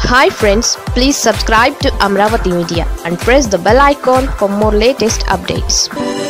hi friends please subscribe to Amaravati media and press the bell icon for more latest updates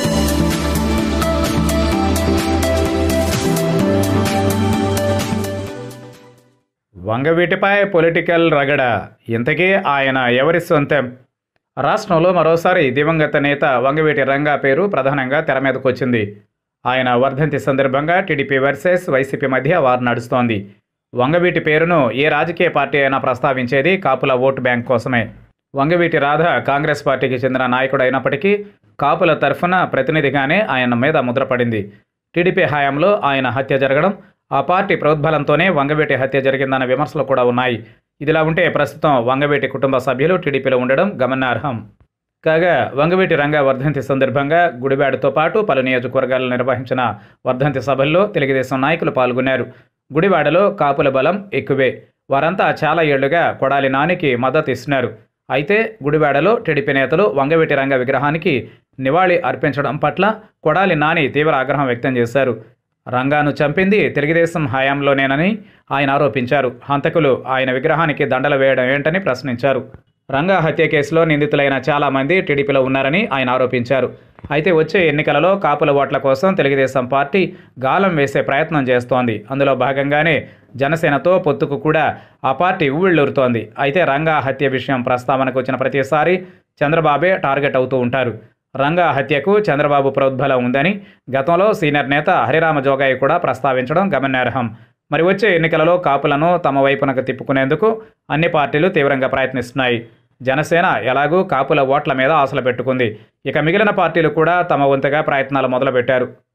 వంగవీటిపై political రగడ ఇంతకీ ఆయన ఎవరి సొంతం రాష్ట్రంలో మరోసారి దివంగత నేత వంగవీటి రంగా పేరు ప్రధానంగా తెర మీదకు వచ్చింది ఆయన వర్ధంతి సందర్భంగా టీడీపీ వర్సెస్ వైసీపీ మధ్య వారు నడుస్తోంది వంగవీటి పేరును ఏ రాజకీయ పార్టీ అయినా ప్రస్తావించేది కాపుల ఓటు బ్యాంక్ కోసమే వంగవీటి రాధ కాంగ్రెస్ పార్టీకి చెందిన నాయకుడు అయినప్పటికీ కాపుల తరఫున ప్రతినిధిగానే ఆయన మీద ముద్రపడింది టీడీపీ హయాంలో ఆయన హత్య జరగడం ఆ పార్టీ ప్రోద్బలంతోనే వంగవీటి హత్య జరిగిందన్న విమర్శలు కూడా ఉన్నాయి ఇదిలా ఉంటే ప్రస్తుతం వంగవీటి కుటుంబ సభ్యులు టీడీపీలో ఉండడం గమనార్హం కాగా వంగవీటి రంగ వర్ధంతి సందర్భంగా గుడివాడతో పాటు పలు నియోజకవర్గాల్లో నిర్వహించిన వర్ధంతి సభల్లో తెలుగుదేశం నాయకులు పాల్గొన్నారు గుడివాడలో కాపుల బలం ఎక్కువే వారంతా చాలా ఏళ్లుగా కొడాలి నానికి మద్దతు ఇస్తున్నారు అయితే గుడివాడలో టీడీపీ నేతలు వంగవీటి రంగ విగ్రహానికి నివాళి అర్పించడం పట్ల కొడాలి నాని తీవ్ర ఆగ్రహం వ్యక్తం చేశారు రంగాను చంపింది తెలుగుదేశం హయాంలోనేనని ఆయన ఆరోపించారు హంతకులు ఆయన విగ్రహానికి దండలు వేయడం ఏంటని ప్రశ్నించారు రంగా హత్య కేసులో నిందితులైన చాలామంది టీడీపీలో ఉన్నారని ఆయన ఆరోపించారు అయితే వచ్చే ఎన్నికలలో కాపుల ఓట్ల కోసం తెలుగుదేశం పార్టీ గాలం వేసే ప్రయత్నం చేస్తోంది అందులో భాగంగానే జనసేనతో పొత్తుకు కూడా ఆ పార్టీ ఊళ్ళూరుతోంది అయితే రంగా హత్య విషయం ప్రస్తావనకు వచ్చిన ప్రతిసారి చంద్రబాబే టార్గెట్ అవుతూ ఉంటారు రంగా హత్యకు చంద్రబాబు ప్రోద్బలం ఉందని గతంలో సీనియర్ నేత హరిరామ జోగాయి కూడా ప్రస్తావించడం గమనార్హం మరి వచ్చే ఎన్నికలలో కాపులను తమ వైపునకు తిప్పుకునేందుకు అన్ని పార్టీలు తీవ్రంగా ప్రయత్నిస్తున్నాయి జనసేన ఎలాగూ కాపుల ఓట్ల మీద ఆశలు పెట్టుకుంది ఇక మిగిలిన పార్టీలు కూడా తమ వంతుగా ప్రయత్నాలు మొదలుపెట్టారు